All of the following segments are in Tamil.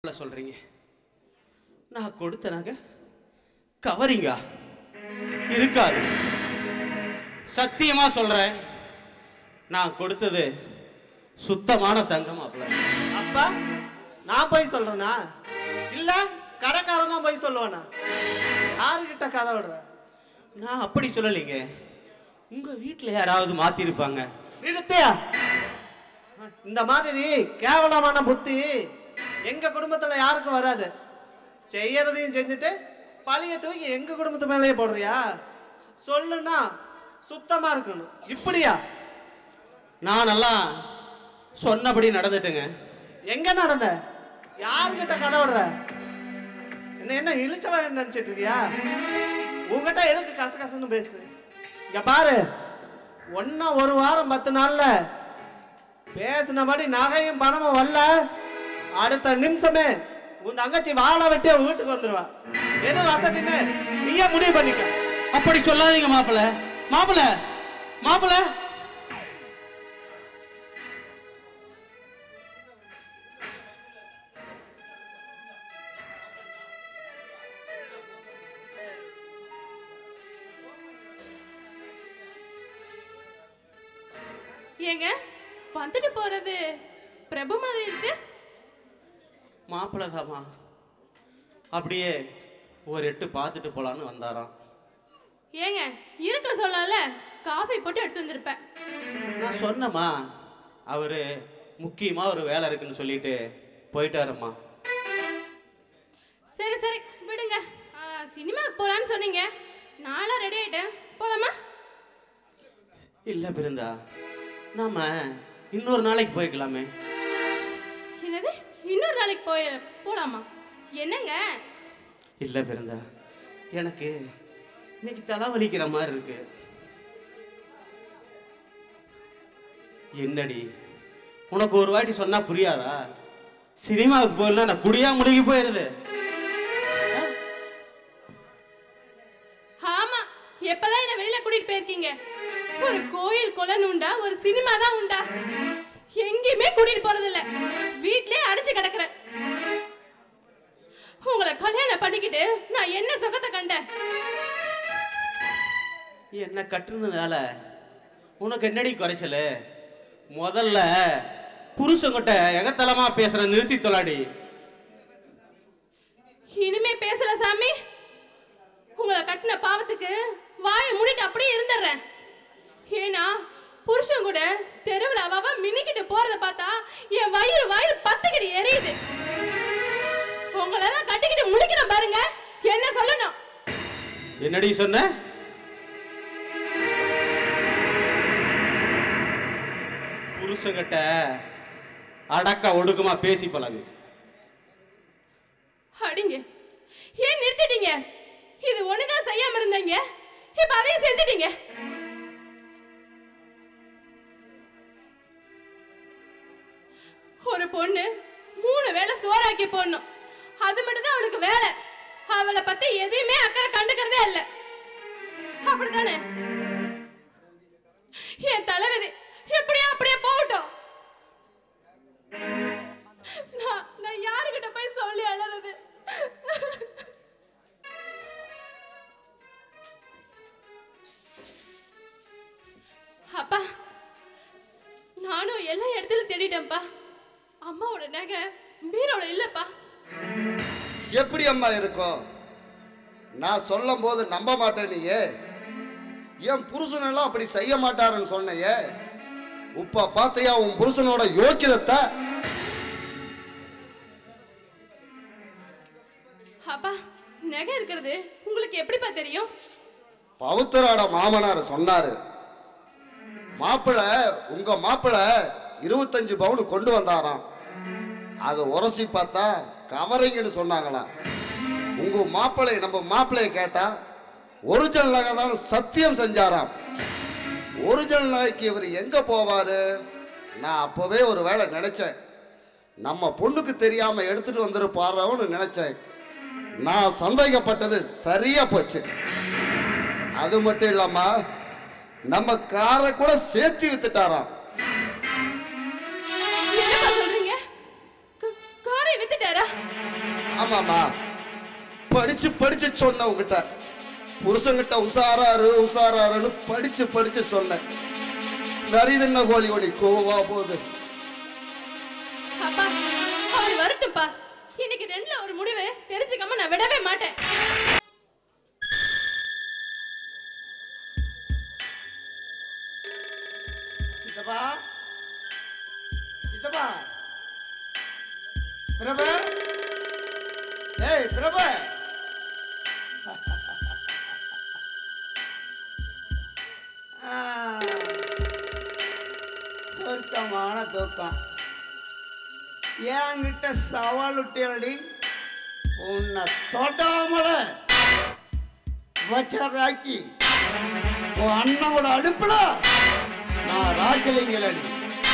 சொல்ல சொல்றீங்க நான் கொடுத்த நகை கவரிங்கா இருக்காது சத்தியமா சொல்றேன் நான் கொடுத்தது சுத்தமான தங்கம் அப்பல அப்பா நான் போய் சொல்றேனா இல்ல கடைக்காரன் தான் போய் சொல்லுவானா யாருக்கிட்ட கதை விடுற நான் அப்படி சொல்லலைங்க உங்க வீட்டில் யாராவது மாத்திருப்பாங்க நிறுத்தியா இந்த மாதிரி கேவலமான புத்தி எங்க குடும்பத்துல யாருக்கும் வராது செய்யறதையும் செஞ்சுட்டு பழிய தூக்கி எங்க குடும்பத்து மேலேயே போடுறியா சொல்லுன்னா சுத்தமா இருக்கணும் இப்படியா நான் நல்லா சொன்னபடி நடந்துட்டுங்க எங்க நடந்த யாருக்கிட்ட கதை விடுற என்ன என்ன இழிச்சவன் நினைச்சிட்டு இருக்கியா உங்ககிட்ட எதுக்கு கச கசன்னு பேசு இங்க பாரு ஒன்னா ஒரு வாரம் பத்து நாள்ல பேசினபடி நகையும் பணமும் வரல அடுத்த நிமிஷமே உன் தங்கச்சி வாழை வெட்டிய வீட்டுக்கு வந்துருவா எது வசதின்னு நீயே முடிவு பண்ணிக்க அப்படி சொல்லாதீங்க மாப்பிள்ள மாப்பிள்ள மாப்பிள்ள ஏங்க வந்துட்டு போறது பிரபு மாதிரி இருக்கு மாப்பிள்ள தாமா அப்படியே ஒரு எட்டு பார்த்துட்டு போலான்னு வந்தாராம் ஏங்க இருக்க சொல்லல காஃபி போட்டு எடுத்து வந்திருப்பேன் நான் சொன்னேம்மா அவரு முக்கியமா ஒரு வேலை இருக்குன்னு சொல்லிட்டு போயிட்டாரும்மா சரி சரி விடுங்க ஆ, சினிமாக்கு போலான்னு சொன்னீங்க நானும் ரெடி ஆயிட்டேன் போலாமா இல்ல பிருந்தா நாம இன்னொரு நாளைக்கு போய்க்கலாமே என்னது இன்னொரு நாளைக்கு போய் போலாமா என்னங்க இல்ல பிருந்தா எனக்கு இன்னைக்கு தலைவலிக்கிற மாதிரி இருக்கு என்னடி உனக்கு ஒரு வாட்டி சொன்னா புரியாதா சினிமாவுக்கு போயிடலாம் நான் குடியா முழுகி போயிருது ஆமா எப்பதான் என்ன வெளியில கூட்டிட்டு போயிருக்கீங்க ஒரு கோயில் குளம் உண்டா ஒரு சினிமா தான் உண்டா எங்கேயுமே கூட்டிட்டு போறது இல்ல வீட்லயே அடைச்சு கிடக்குறேன் உங்களை கல்யாணம் பண்ணிக்கிட்டு நான் என்ன சுகத்தை கண்டேன் என்ன கட்டுனதால உனக்கு என்னடி குறைச்சலு முதல்ல புருஷங்கிட்ட எகத்தலமா பேசுற நிறுத்தி தொலாடி இனிமே பேசல சாமி உங்களை கட்டின பாவத்துக்கு வாயை மூடிட்டு அப்படியே இருந்துடுறேன் ஏன்னா புருஷன் கூட தெருவில் அவ அவ மின்னிக்கிட்டு போறத பார்த்தா என் வயிறு வயிறு பத்துக்கிட்டு எரியுது உங்களெல்லாம் கட்டிக்கிட்டு முழிக்கிறேன் பாருங்க என்ன சொல்லணும் என்னடி சொன்ன புருஷங்கிட்ட அடக்க ஒடுக்கமா பேசி பழகு அடிங்க ஏன் நிறுத்திட்டீங்க இது ஒண்ணுதான் செய்யாம இருந்தீங்க இப்ப அதையும் செஞ்சிட்டீங்க ஒரு பொண்ணு மூணு வேளை சோறாக்கி போடணும் அது மட்டும் தான் அவளுக்கு வேலை அவளை பத்தி எதையுமே அக்கறை கண்டுக்கிறதே இல்ல அப்படித்தானே என் தலைவிதி எப்படியோ அப்படியே போகட்டும் நான் நான் யாருக்கிட்ட போய் சொல்லி அழறது அப்பா நானும் எல்லா இடத்துலயும் தேடிட்டேன்ப்பா அம்மாவோட நகை பீரோல இல்லப்பா எப்படி அம்மா இருக்கும் நான் சொல்லும் போது நம்ப மாட்டேன் நீயே என் புருஷனெல்லாம் அப்படி செய்ய மாட்டாருன்னு சொன்னையே உப்ப பார்த்தையா உன் புருஷனோட யோக்கியதத்தை அப்பா நகை இருக்கிறது உங்களுக்கு எப்படிப்பா தெரியும் பவுத்தரோட மாமனார் சொன்னாரு மாப்பிள்ளை உங்க மாப்பிள்ளை இருபத்தஞ்சு பவுன் கொண்டு வந்தாராம் அதை உரசி பார்த்தா கவரிங்கன்னு சொன்னாங்களாம் உங்க மாப்பிள்ளை நம்ம மாப்பிள்ளைய கேட்டா ஒரிஜினல் நகை தான் சத்தியம் செஞ்சாராம் ஒரிஜினல் நகைக்கு இவர் எங்க போவாரு நான் அப்பவே ஒரு வேளை நினைச்சேன் நம்ம பொண்ணுக்கு தெரியாம எடுத்துட்டு வந்துருப்பாரோன்னு நினைச்சேன் நான் சந்தேகப்பட்டது சரியா போச்சு அது மட்டும் இல்லாம நம்ம காரை கூட சேர்த்து வித்துட்டாராம் என்னப்பா சொல்றீங்க க- காரை வித்துட்டாரா ஆமாமா படிச்சு படிச்சு சொன்ன உங்ககிட்ட புருஷன்கிட்ட உசாராரு உசாராருன்னு படிச்சு படிச்சு சொன்னேன் நரிதன்ன கோழி கோழி கோவா போகுது அப்பா அவர் வரட்டும்பா இன்னைக்கு ரெண்டுல ஒரு முடிவு தெரிஞ்சுக்காம நான் விடவே மாட்டேன் சித்தப்பா சித்தப்பா பிரபு ஏய் பிரபு ஆ, சொர்க்கமான தூக்கம் என்கிட்ட சவால் விட்டியடி உன்னை தொட்டாமல வச்சராக்கி உன் அண்ணனோட அடுப்புல நான் ராக்கலிங்களடி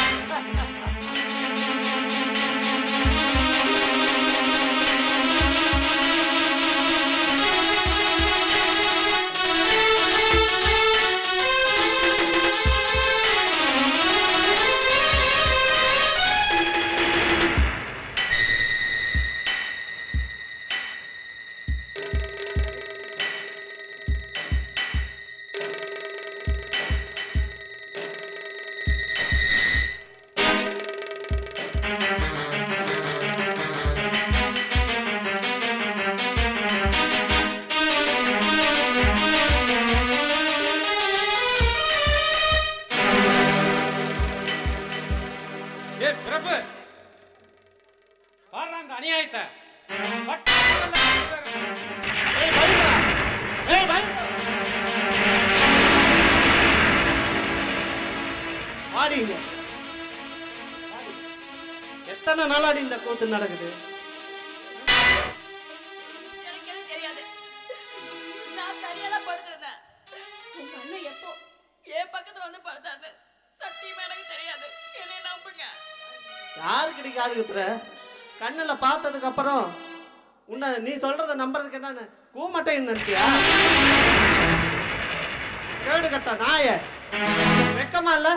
ஏ பிரபு பாடுறா அந்த அநியாயத்தை பட்டு பகல்ல ஏய் பயங்கரா ஏய் பயங்கரா வாடிங்க எத்தனை நாளாடி இந்த கூத்து நடக்குது எனக்கு எதுவும் தெரியாது நான் தனியா தான் படுத்திருந்தேன் உங்க அண்ணன் எப்போ என் பக்கத்துல வந்து படுத்தாரு சத்தியமா எனக்கு தெரியாது என்னை நம்புங்க யாருக்கிட்ட காது குத்துற கண்ணுல பார்த்ததுக்கு அப்புறம் உன்னை நீ சொல்றத நம்புறதுக்கு என்னன்னு கூமட்டைன்னு நினைச்சியா கேடு கட்ட நாய வெக்கமா இல்ல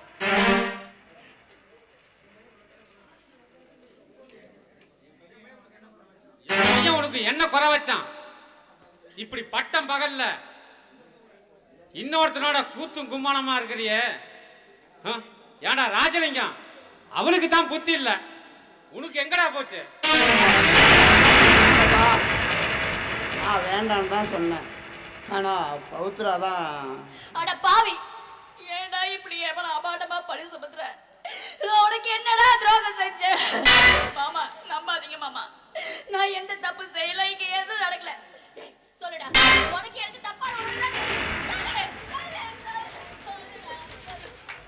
என் பையன் உனக்கு என்ன குறை வச்சான் இப்படி பட்டம் பகல்ல இன்னொருத்தனோட கூத்தும் கும்மானமா இருக்கிறியே ஆ? ஏன்டா ராஜலிங்கம் அவனுக்கு தான் புத்தி இல்ல உனக்கு எங்கடா போச்சு அப்பா, நான் வேண்டான்னு தான் சொன்னேன் ஆனா பௌத்ரா தான் அட பாவி ஏன்டா இப்படி எவ்வளவு அபாண்டமா பழி சுமத்துற நான் உனக்கு என்னடா துரோகம் செஞ்சேன் மாமா நம்பாதீங்க மாமா நான் எந்த தப்பு செய்யல இங்க எதுவும் நடக்கல ஏய், சொல்லுடா உனக்கு எனக்கு தப்பான ஒரு இல்ல சொல்லு சொல்லு, சொல்லு, சொல்லு, சொல்லுடா, சொல்லு.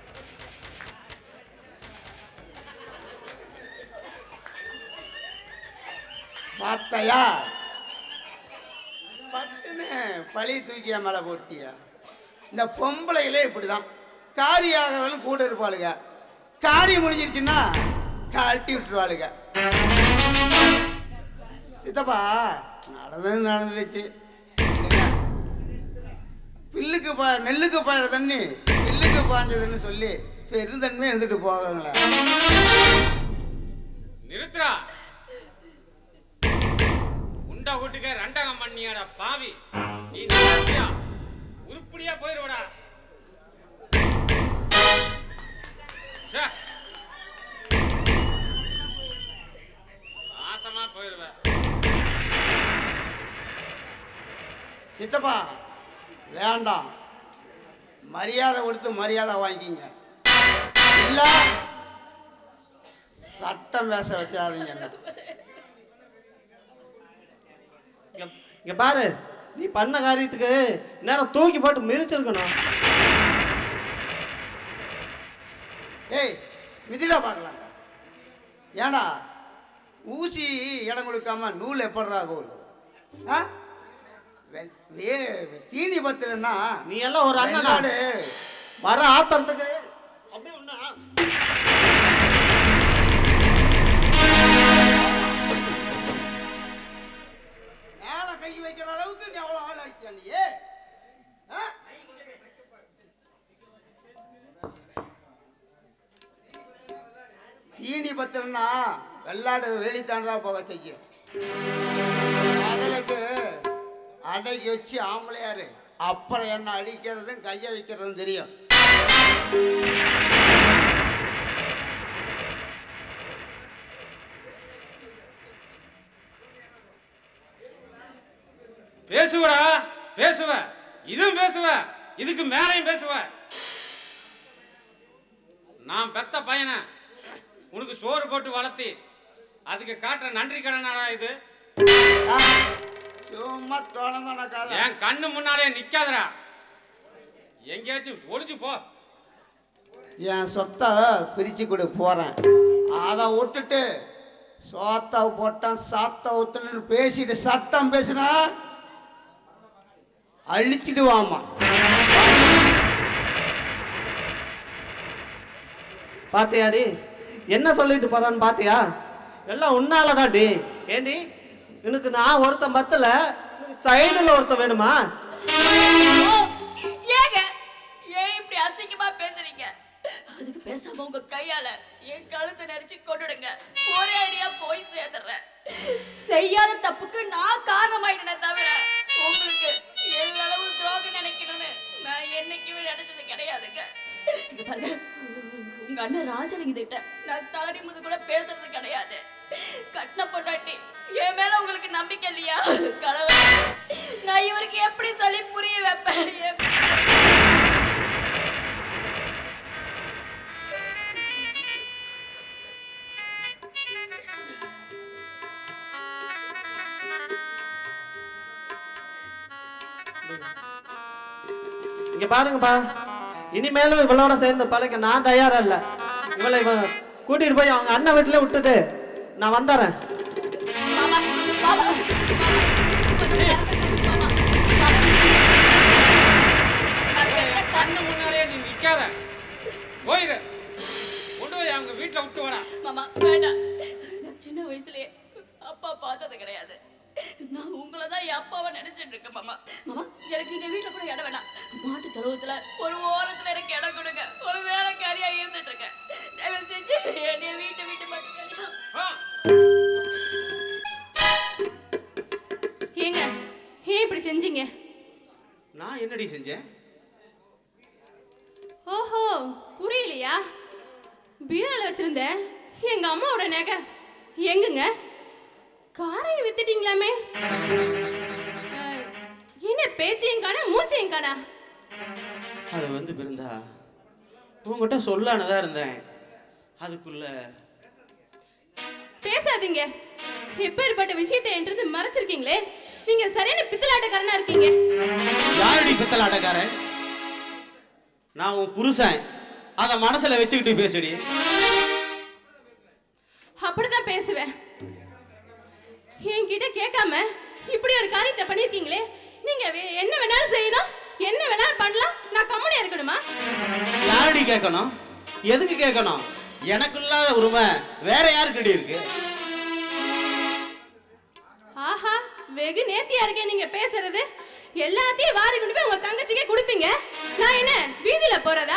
பார்த்தையா பட்டுன்னு பழி தூக்கி என் மேலே போட்டியா இந்த பொம்பளைகளே இப்படிதான் காரியாகிறவங்களும் கூட இருப்பாளுங்க காரியம் முடிஞ்சிருச்சுன்னா கழட்டி விட்டுருவாளுங்க சித்தப்பா நடந்தது நடந்துடுச்சு விடுங்க. பில்லுக்கு பா நெல்லுக்கு பாயிற தண்ணி பில்லுக்கு பாய்ஞ்சதுன்னு சொல்லி பெருந்தன்மை இருந்துட்டு போகிறாங்களே நிறுத்துறா உண்டா வீட்டுக்கு ரெண்டகம் பண்ணியாடா பாவி நீ நிறுத்தியா உருப்படியா போயிருவடா ச்சே. நாசமா போயிருவ சித்தப்பா வேண்டாம் மரியாதை கொடுத்து மரியாதை வாங்கிக்கிங்க இல்ல சட்டம் பேச வச்சாதீங்க என்ன இங்க இங்க பாரு நீ பண்ண காரியத்துக்கு நேரம் தூக்கி போட்டு மிதிச்சிருக்கணும் ஏய் மிதிலா பார்க்கலாம் ஏடா ஊசி இடம் கொடுக்காம நூல் எப்படா கோல் ஆ வெ- வே- தீனி பத்துலன்னா நீ எல்லாம் ஒரு அண்ணனா வெள்ளாடு வர ஆத்திரத்துக்கு அப்படியே ஒண்ணா மேல கை வைக்கிற அளவுக்கு நீ எவ்வளவு ஆள் ஆக்கியா நீ ஆ? தீனி பத்தலன்னா வெள்ளாடு வேலி தாண்டா போக செய்யும் முதலுக்கு அடக்கி வச்சு ஆம்பளையாரு அப்புறம் என்ன அடிக்கிறதும் கையை வைக்கிறதும் தெரியும் பேசுவடா பேசுவ இதுவும் பேசுவ இதுக்கு மேலையும் பேசுவ நான் பெத்த பையனை உனக்கு சோறு போட்டு வளர்த்தி அதுக்கு காட்டுற நன்றி கடனாடா இது ஆ, சும்மா தோணதானக்கார என் கண்ணு முன்னாலே நிக்காதடா எங்கேயாச்சும் ஒளிஞ்சு போ என் சொத்தை பிரிச்சு கொடு போறேன் அதை விட்டுட்டு சோத்தை போட்டான் சாத்த ஊத்துன்னு பேசிட்டு சட்டம் பேசுனா அழிச்சிடுவாமா பாத்தியாடி என்ன சொல்லிட்டு போறான்னு பாத்தியா எல்லாம் உன்னாலதான்டி ஏண்டி எனக்கு நான் ஒருத்தன் பத்தல சைடுல ஒருத்தன் வேணுமா ஓ, ஏங்க ஏன் இப்படி அசிங்கமா பேசுறீங்க அதுக்கு பேசாம உங்க கையால என் கழுத்தை நெரிச்சு கொண்டுடுங்க ஒரே அடியா போய் சேர்ந்துடுறேன் செய்யாத தப்புக்கு நான் காரணமாயிட்டேனே தவிர உங்களுக்கு எவ்வளவு துரோகம் நினைக்கணும்னு நான் என்னைக்குமே நினைச்சது கிடையாதுங்க இங்க பாருங்க உங்க அண்ணன் ராஜலிங்கத்திட்ட நான் தலடி முது கூட பேசுறது கிடையாது கட்டின பொண்டாட்டி என் மேல உங்களுக்கு நம்பிக்கை இல்லையா கடவுளே நான் இவருக்கு எப்படி சொல்லி புரிய வைப்பேன் எப்படி? இங்க பாருங்கப்பா இனிமேலும் இவளோட சேர்ந்து பழக்க நான் தயாரா இல்ல இவளை இவன் கூட்டிட்டு போய் அவங்க அண்ணன் வீட்டுல விட்டுட்டு நான் வந்துடுறேன் மாமா மாமா மாமா கொஞ்சம் நேரத்தை கழிச்சு மாமா மாமா. நான் பெத்த கண்ணு கண்ணு முன்னாலே நீ நிக்காத போயிரு கொண்டு போய் அவங்க வீட்டுல விட்டு வாடா மாமா வேண்டாம் நான் சின்ன வயசுலயே அப்பா பார்த்தது கிடையாது நான் உங்களை தான் என் அப்பாவை நினைச்சிட்டு இருக்கேன் மாமா மாமா எனக்கு நீங்க வீட்டுல கூட இடம் வேணாம் மாட்டு தருவத்துல ஒரு ஓரத்துல எனக்கு இடம் கொடுங்க ஒரு வேலைக்காரியா இருந்துட்டு இருக்கேன் தயவு செஞ்சு என்னைய வீட்டை வீட்டு மட்டும் கழிக்கலாம். ஆ. ஏங்க ஏன் இப்படி செஞ்சீங்க நான் என்னடி செஞ்சேன் ஓஹோ புரியலையா பீரோல வச்சிருந்தேன் எங்க அம்மாவோட நகை எங்குங்க காரையும் வித்துட்டீங்களாமே அஹ், என்ன பேச்சையும் காணா மூச்சையும் காணா அது வந்து பிருந்தா உங்ககிட்ட சொல்லானதா இருந்தேன் அதுக்குள்ள பேசாதீங்க எப்பேற்பட்ட விஷயத்தை என்றது மறைச்சிருக்கீங்களே நீங்க சரியான பித்தலாட்டக்காரனா இருக்கீங்க யாரடி பித்தலாட்டக்காரன் நான் உன் புருஷன் அதை மனசுல வச்சுக்கிட்டு பேசுடி அப்படிதான் பேசுவேன் என்கிட்ட கேட்காம இப்படி ஒரு காரியத்தை பண்ணிருக்கீங்களே நீங்க வே- என்ன வேணாலும் செய்யணும் என்ன வேணாலும் பண்ணலாம் நான் கம்முனே இருக்கணுமா யாரடி கேட்கணும் எதுக்கு கேட்கணும் எனக்கு இல்லாத உரிமை வேற யாருக்கடி இருக்கு ஆஹா வெகு நேர்த்தியா இருக்கேன் நீங்க பேசுறது எல்லாத்தையும் வாரி கொண்டு போய் உங்க தங்கச்சிக்கே கொடுப்பீங்க நான் என்ன வீதியில போறதா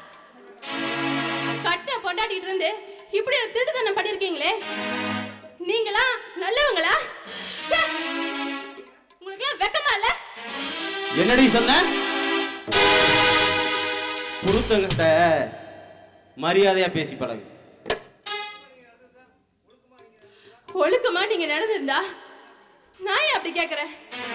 கட்ட பொண்டாட்டிட்டு இருந்து இப்படி ஒரு திருட்டுத்தனம் பண்ணிருக்கீங்களே நீங்களா நல்லவங்களா ச்சே! உங்களுக்கெல்லாம் வெக்கமா இல்ல என்னடி சொன்ன புருஷங்கிட்ட மரியாதையா பேசி பழகு ஒழுக்கமா நீங்க நடந்திருந்தா நான் ஏன் அப்படி கேக்குறேன்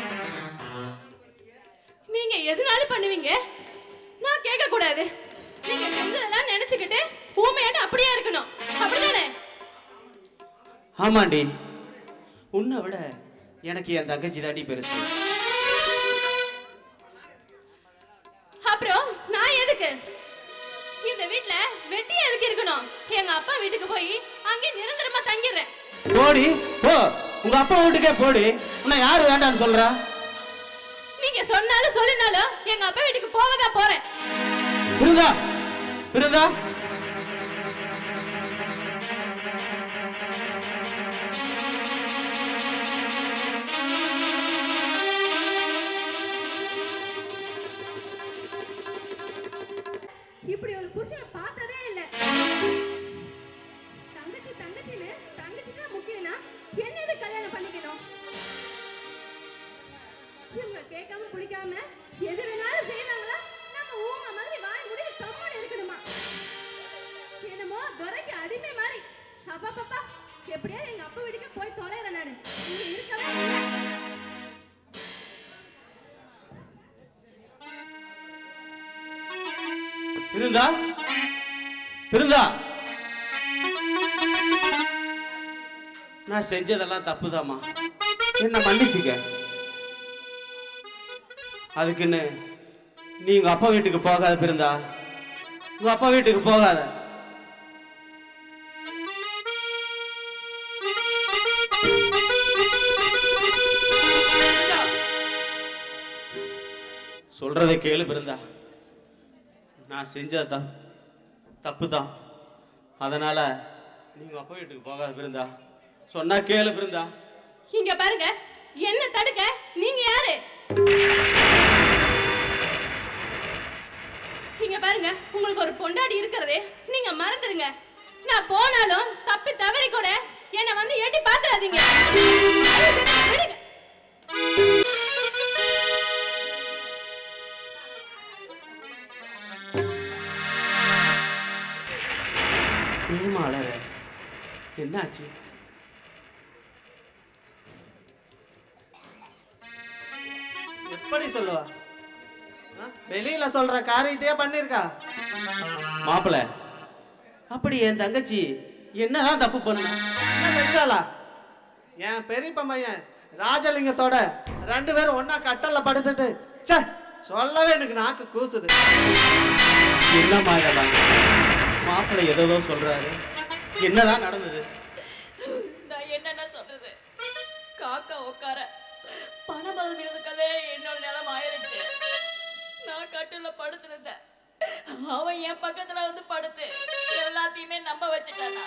நீங்க எதுனாலும் பண்ணுவீங்க நான் கேட்க கூடாது நீங்க செஞ்சதெல்லாம் நினைச்சுக்கிட்டு ஊமையாட்டு அப்படியே இருக்கணும் அப்படிதானே ஆமாண்டி உன்னை விட எனக்கு என் தங்கச்சி தாண்டி பெருசு அப்புறம் நான் எதுக்கு இந்த வீட்ல வெட்டியா எதுக்கு இருக்கணும் எங்க அப்பா வீட்டுக்கு போய் அங்கே நிரந்தரமா தங்கிடுறேன் போடி போ உங்க அப்பா வீட்டுக்கே போடி உன்னை யாரு வேண்டாம்னு சொல்றா நீங்க சொன்னாலும் சொல்லினாலும் எங்க அப்பா வீட்டுக்கு போவதா போறேன் பிருந்தா பிருந்தா இப்படி ஒரு புருஷனை பார்த்ததே இல்ல தங்கச்சி தங்கச்சின்னு தங்கச்சி தான் முக்கியம்னா என்ன இது கல்யாணம் பண்ணிக்க இல்லாம எது வேணாலும் செய்வாங்களா நம்ம ஊம மாதிரி வாய் மூடி கம்மன் இருக்கணுமா என்னமோ துரைக்கு அடிமை மாதிரி அப்பா பாப்பா எப்படியா எங்க அப்பா வீட்டுக்கு போய் தொலைறேன் நானு இங்க இருக்கவே இல்லை. இருந்தா இருந்தா நான் செஞ்சதெல்லாம் தப்புதாம்மா என்ன மன்னிச்சுக்க அதுக்குன்னு நீ உங்க அப்பா வீட்டுக்கு போகாத பிருந்தா உங்க அப்பா வீட்டுக்கு போகாத சொல்றதை கேளு பிருந்தா நான் செஞ்சதுதான் தப்பு தான் அதனால நீங்க அப்பா வீட்டுக்கு போகாத பிருந்தா சொன்னா கேளு பிருந்தா இங்க பாருங்க என்ன தடுக்க நீங்க யாரு இங்க பாருங்க உங்களுக்கு ஒரு பொண்டாடி இருக்கிறதே நீங்க மறந்துடுங்க நான் போனாலும் தப்பி தவறி கூட என்ன வந்து எட்டி பாத்துறாதீங்க விடுங்க. ஏமா அலற என்னாச்சு எப்படி சொல்லுவா ஆ? வெளியில சொல்ற காரியத்தையே பண்ணிருக்கா மாப்பிள அப்படி என் தங்கச்சி என்னதான் தப்பு பண்ணா என்ன செஞ்சாளா என் பெரியப்பா பையன் ராஜலிங்கத்தோட ரெண்டு பேரும் ஒண்ணா கட்டல்ல படுத்துட்டு ச்சே சொல்லவே எனக்கு நாக்கு கூசுது என்னம்மா இதெல்லாம் மாப்பிள்ளை ஏதோ சொல்றாரு என்னதான் நடந்தது நான் என்னென்ன சொல்றது காக்கா உட்கார பணம் விழுதுக்கவே என்னோட நிலம் ஆயிருச்சு நான் கட்டில படுத்திருந்தேன் அவன் என் பக்கத்துல வந்து படுத்து எல்லாத்தையுமே நம்ப வச்சுட்டானா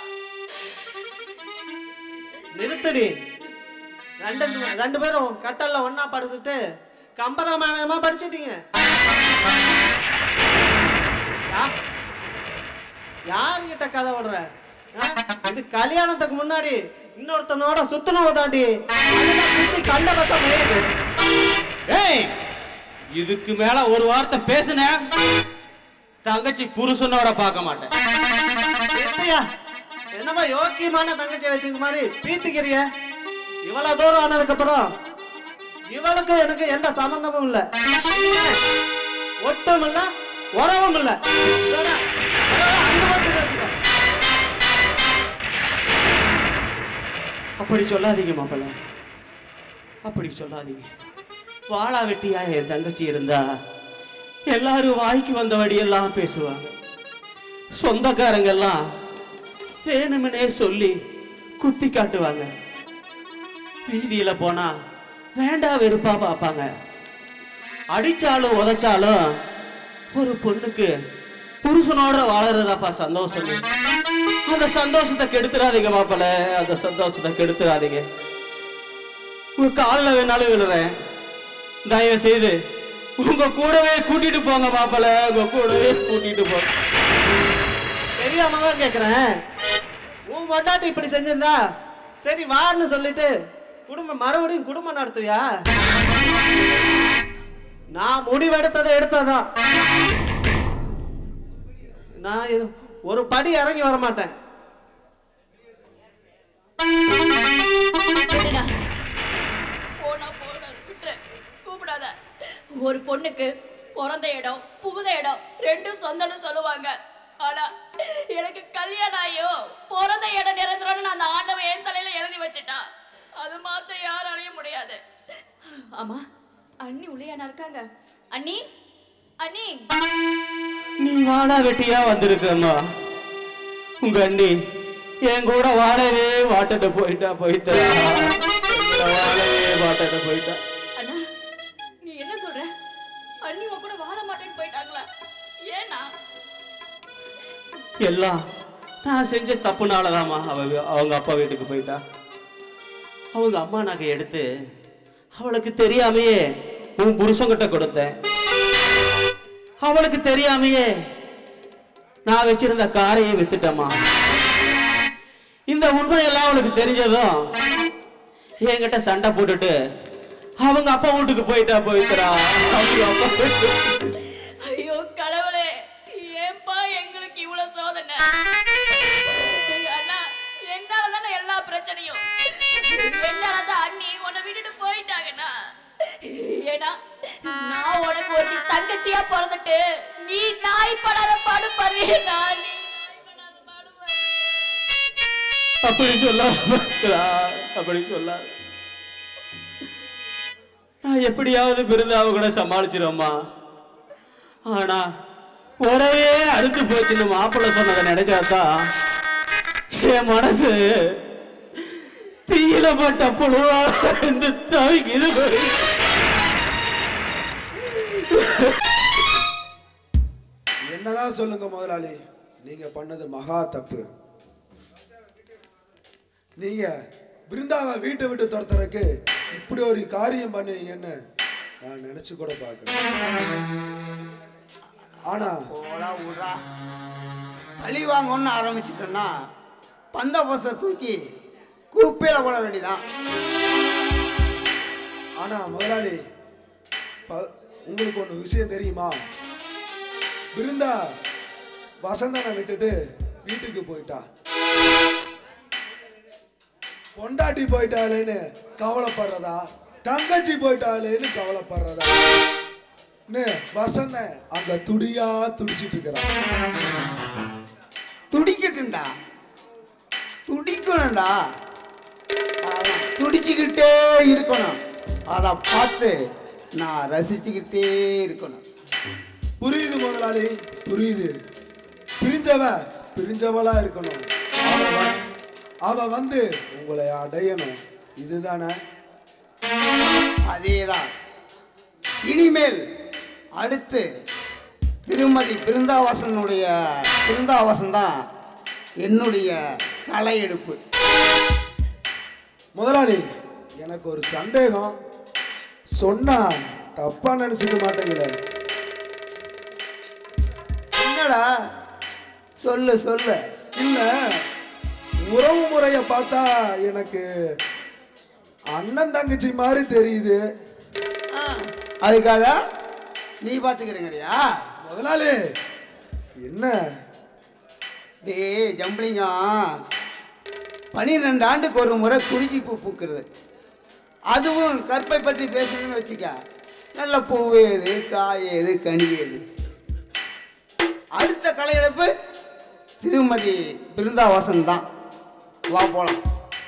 நிறுத்துடி ரெண்டு ரெண்டு பேரும் கட்டல்ல ஒண்ணா படுத்துட்டு கம்பராமாயணமா படிச்சிட்டீங்க யா- யாருகிட்ட கதை விடுற ஆ? இது கல்யாணத்துக்கு முன்னாடி இன்னொருத்தனோட சுத்தனவ தாண்டி அதுதான் சுத்தி கண்ட பக்கம் மேயுது ஏய் இதுக்கு மேல ஒரு வார்த்தை பேசுன தங்கச்சி புருஷனோட பார்க்க மாட்டேன் நிறுத்தியா என்னமா யோக்கியமான தங்கச்சி வச்சுக்க மாதிரி பீத்திக்கிறிய இவ்வளவு தூரம் ஆனதுக்கு அப்புறம் இவளுக்கு எனக்கு எந்த சம்பந்தமும் இல்ல ஒட்டும் இல்ல உறவும் இல்ல இதோட, அதோட அங்க வச்சுட்டு வச்சுக்கோ. அப்படி சொல்லாதீங்க மாப்பிள்ள அப்படி சொல்லாதீங்க வாழா வெட்டியா என் தங்கச்சி இருந்தா எல்லாரும் வாய்க்கு வந்தபடியெல்லாம் பேசுவாங்க சொந்தக்காரங்க எல்லாம் வேணுமனே சொல்லி குத்தி காட்டுவாங்க வீதியில போனா வேண்டா வெறுப்பா பார்ப்பாங்க அடிச்சாலும் உதைச்சாலும் ஒரு பொண்ணுக்கு புருஷனோட வாழறதாப்பா சந்தோஷம் அந்த சந்தோஷத்தை கெடுத்துறாதீங்க மாப்பிள்ள அந்த சந்தோஷத்தை கெடுத்துறாதீங்க உங்க காலில் வேணாலும் விழுறேன் தயவு செய்து உங்க கூடவே கூட்டிட்டு போங்க மாப்பிள்ள உங்க கூடவே கூட்டிட்டு போங்க தெரியாம தான் கேக்குறேன் உன் மொட்டாட்டி இப்படி செஞ்சிருந்தா சரி வான்னு சொல்லிட்டு குடும்பம் மறுபடியும் குடும்பம் நடத்துவியா நான் முடிவெடுத்ததை எடுத்ததான் நான் இது- ஒரு படி இறங்கி வர மாட்டேன் விடுடா. போனா போனா விட்டுரு கூப்பிடாத ஒரு பொண்ணுக்கு பிறந்த இடம் புகுத இடம் ரெண்டும் சொந்தம்னு சொல்லுவாங்க ஆனா எனக்கு கல்யாணம் ஆயோ பிறந்த இடம் நிரந்தரம்னு நான் அந்த ஆண்டவன் என் தலையில எழுதி வச்சுட்டான் அது மாத்த யாராலையும் முடியாது ஆமா அண்ணி உள்ளையானா இருக்காங்க அண்ணி அண்ணி நீ வாழா வெட்டியா வந்திருக்கம்மா உங்க அண்ணி என் கூட வாழவே வாட்டுட்டு போயிட்டா போயிட்டா வாழவே வாட்டுட்டு போயிட்டா அண்ணா நீ என்ன சொல்ற அண்ணி உன் கூட வாழ மாட்டேன்னு போயிட்டாங்களா ஏன்னா எல்லாம் நான் செஞ்ச தப்புனாலதாம்மா அவ அவங்க அப்பா வீட்டுக்கு போயிட்டா அவங்க அம்மா நகை எடுத்து அவளுக்கு தெரியாமையே உன் புருஷன்கிட்ட கொடுத்தேன் அவளுக்கு தெரியாமையே நான் வச்சிருந்த காரையே வித்துட்டேம்மா இந்த உண்மையெல்லாம் அவளுக்கு தெரிஞ்சதும் என்கிட்ட சண்டை போட்டுட்டு அவங்க அப்பா வீட்டுக்கு போயிட்டா போயிட்டா அவங்க அப்பா வீட்டுக்கு- ஐயோ கடவுளே ஏன்பா எங்களுக்கு இவ்வளவு சோதனை அண்ணா என்னால தானே எல்லா பிரச்சனையும் என்னால தான் அண்ணி உன்னை விட்டுட்டு போயிட்டாங்கண்ணா ஏன்னா நான் உனக்கு ஒரு தங்கச்சியா பிறந்துட்டு நீ நாய் படாத பாடு படுறீங்கண்ணா நீ நாய் படாத பாடு படுற. அப்படி சொல்லாத அப்படி சொல்லாத நான் எப்படியாவது பிருந்தாவை கூட சமாளிச்சிருவோம்மா ஆனா உறவே அடுத்து போச்சுன்னு மாப்பிள்ளை சொன்னதை நினைச்சாதான் என் மனசு தீயில பட்ட புழுவா இந்த தவிக்குது பாரு. என்னதான் சொல்லுங்க முதலாளி நீங்க பண்ணது மகா தப்பு நீங்க பிருந்தாவை வீட்டை விட்டு துரத்துறதுக்கு இப்படி ஒரு காரியம் பண்ணுவீங்கன்னு நான் நினைச்சு கூட பார்க்கல ஆனா போடா விட்றா பழி வாங்கணும்னு ஆரம்பிச்சிட்டோன்னா பந்த பசை தூக்கி குப்பையில் போட வேண்டியதான் ஆனா முதலாளி ப- உங்களுக்கு ஒன்று விஷயம் தெரியுமா பிருந்தா வசந்தனை விட்டுட்டு வீட்டுக்கு போயிட்டா பொண்டாட்டி போயிட்டாளேன்னு கவலைப்படுறதா தங்கச்சி போயிட்டாளேன்னு கவலைப்படுறதா ன்னு வசந்த அங்க துடியா துடிச்சிட்டு இருக்கிறான் துடிக்கட்டும்டா துடிக்கணும்டா அதான், துடிச்சுக்கிட்டே இருக்கணும் அதை பார்த்து நான் ரசிச்சுக்கிட்டே இருக்கணும் புரியுது முதலாளி புரியுது பிரிஞ்சவ பிரிஞ்சவளா இருக்கணும் அவ வ- அவ வந்து உங்களை அடையணும் இதுதானே அதேதான் இனிமேல் அடுத்து திருமதி பிருந்தாவாசனுடைய பிருந்தாவாசன் தான் என்னுடைய களை எடுப்பு முதலாளி எனக்கு ஒரு சந்தேகம் சொன்னா தப்பா நினைச்சுக்க மாட்டேங்களே என்னடா சொல்லு சொல்லு இல்ல உறவு முறைய பார்த்தா எனக்கு அண்ணன் தங்கச்சி மாதிரி தெரியுது ஆ, அதுக்காக நீ பார்த்துக்கிறேங்கறியா முதலாளி என்ன டேய் ஜம்பளிங்கம் பன்னிரெண்டு ஆண்டுக்கு ஒரு முறை குறிஞ்சி பூ பூக்கிறது அதுவும் கற்பை பற்றி பேசணும்னு வச்சுக்க நல்ல பூவு ஏது காய் ஏது கனி ஏது அடுத்த கலையெடுப்பு திருமதி பிருந்தாவாசன் தான் வா போலாம்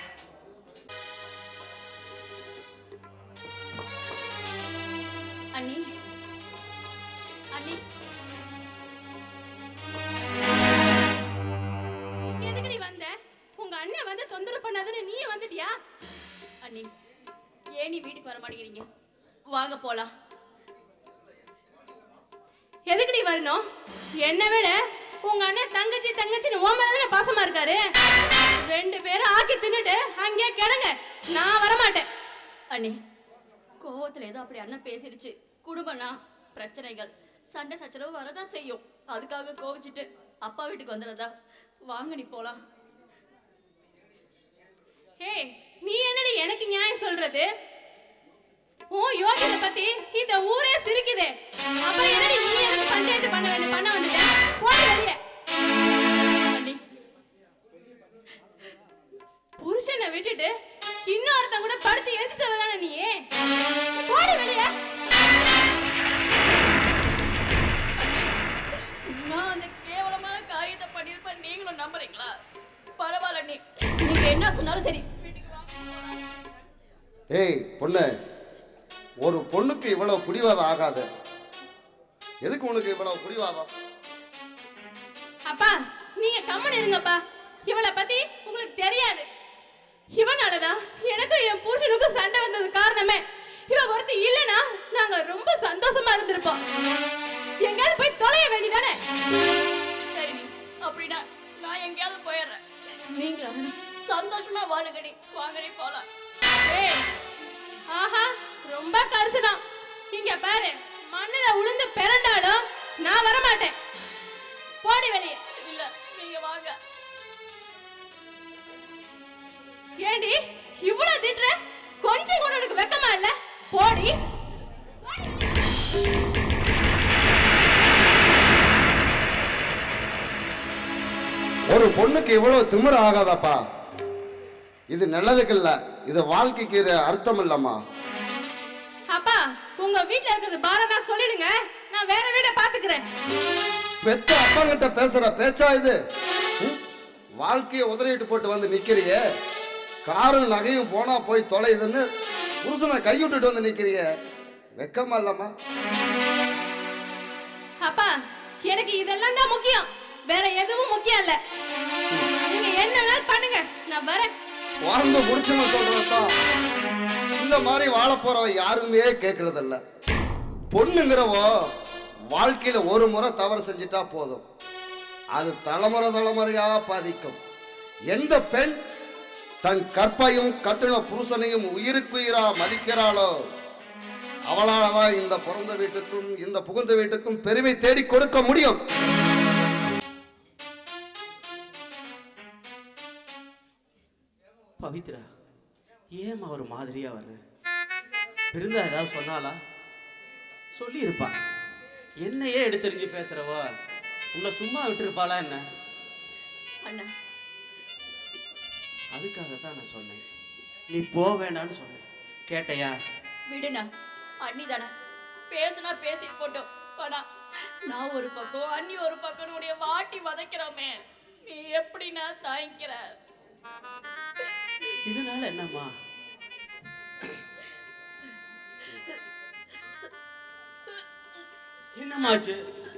அண்ணி அண்ணி எதுக்கு நீ வந்த உங்க அண்ணன் வந்து தொந்தரவு பண்ணாதுன்னு நீ வந்துட்டியா அண்ணி ஏன் நீ வீட்டுக்கு வர மாட்டேங்கிறீங்க வாங்க போலாம் எதுக்கு நீ வரணும் என்னை விட உங்க அண்ணன் தங்கச்சி தங்கச்சின்னு உன் மேல தானே பாசமா இருக்காரு ரெண்டு பேரும் ஆக்கி தின்னுட்டு அங்கேயே கிடங்க நான் வரமாட்டேன் அண்ணி கோவத்துல ஏதோ அப்படி அண்ணன் பேசிடுச்சு குடும்பம்னா பிரச்சனைகள் சண்டை சச்சரவு வரதான் செய்யும் அதுக்காக கோவிச்சிட்டு அப்பா வீட்டுக்கு வந்துடுறதா வாங்க நீ போலாம் ஏய் நீ என்னடி எனக்கு நியாயம் சொல்றது உன் யோகிதை பத்தி இந்த ஊரே சிரிக்குதே அப்புறம் என்னடி நீ எனக்கு பஞ்சாயத்து பண்ண வேண்டிய பண்ண வந்துட்ட போடி வெளியே அண்ணி புருஷனை விட்டுட்டு இன்னொருத்தன் கூட படுத்து எரிச்சிட்டவ தானே நீ போடி வெளியே அண்ணி நான் அந்த கேவலமான காரியத்தை பண்ணிருப்பேன் நீங்களும் நம்புறீங்களா பரவாயில்ல அண்ணி நீங்க என்ன சொன்னாலும் சரி வீட்டுக்கு வாங்க ஏய் பொண்ணு ஒரு பொண்ணுக்கு இவ்வளவு பிடிவாதம் ஆகாது எதுக்கு உனக்கு இவ்வளவு பிடிவாதம் அப்பா நீங்க கம்மன் இருங்கப்பா இவளை பத்தி உங்களுக்கு தெரியாது இவனாலதான் எனக்கும் என் புருஷனுக்கும் சண்டை வந்தது காரணமே இவ ஒருத்தி இல்லனா நாங்க ரொம்ப சந்தோஷமா இருந்திருப்போம் எங்கயாவது போய் தொலைய வேண்டியதானே சரி நீ அப்படின்னா நான் எங்கேயாவது போயிடுறேன் நீங்களும் அவனும் சந்தோஷமா வாழுங்கடி வாங்கடி போலாம் ஏய் ஆஹா ரொம்ப கரிசனம் இங்க பாரு மண்ணுல உளுந்து பிறண்டாலும் நான் வர மாட்டேன் போடி வெளியே இல்ல நீங்க வாங்க ஏண்டி இவ்வளவு திட்டுற கொஞ்சம் கூட உனக்கு வெக்கமா இல்ல போடி ஒரு பொண்ணுக்கு இவ்வளவு திமிர ஆகாதப்பா இது நல்லதுக்கு இல்ல இது வாழ்க்கைக்கு இது அர்த்தம் இல்லம்மா அப்பா உங்க வீட்ல இருக்கிறது பாரம்னா சொல்லிடுங்க நான் வேற வீட பாத்துக்கிறேன் பெத்த அப்பங்கிட்ட பேசுற பேச்சா இது ம்? வாழ்க்கையை உதறிட்டு போட்டு வந்து நிக்கிறியே காரும் நகையும் போனா போய் தொலையுதுன்னு புருஷனை கைவிட்டுட்டு வந்து நிக்கிறிய வெக்கமா இல்லம்மா அப்பா எனக்கு இதெல்லாம் தான் முக்கியம் வேற எதுவும் முக்கியம் இல்ல நீங்க என்ன வேணாலும் பண்ணுங்க நான் வரேன் வாழ்ந்து முடிச்சுன்னு சொல்றதான் இந்த மாதிரி வாழ போறவ யாருமே கேட்கறது இல்ல பொண்ணுங்கிறவோ வாழ்க்கையில ஒரு முறை தவறு செஞ்சிட்டா போதும் அது தலைமுறை தலைமுறையா பாதிக்கும் எந்த பெண் தன் கற்பையும் கட்டின புருஷனையும் உயிருக்குயிரா மதிக்கிறாளோ அவளால தான் இந்த பிறந்த வீட்டுக்கும் இந்த புகுந்த வீட்டுக்கும் பெருமை தேடி கொடுக்க முடியும் பவித்ரா ஏம்மா ஒரு மாதிரியா வர்ற இருந்தா ஏதாவது சொன்னாலா சொல்லியிருப்பா என்னையே எடுத்தெறிஞ்சு பேசுறவோ உன்னை சும்மா விட்டுருப்பாளா என்ன அண்ணா அதுக்காகத்தான் நான் சொன்னேன் நீ போ வேணான்னு சொன்னேன் கேட்டையா விடுண்ணா அண்ணி தானே பேசுனா பேசிட்டு போட்டோம் ஆனா நான் ஒரு பக்கம் அண்ணி ஒரு பக்கம் உடைய வாட்டி வதைக்கிறோமே நீ எப்படிண்ணா தாங்கிக்கிற இதனால என்னம்மா என்னம்மாச்சு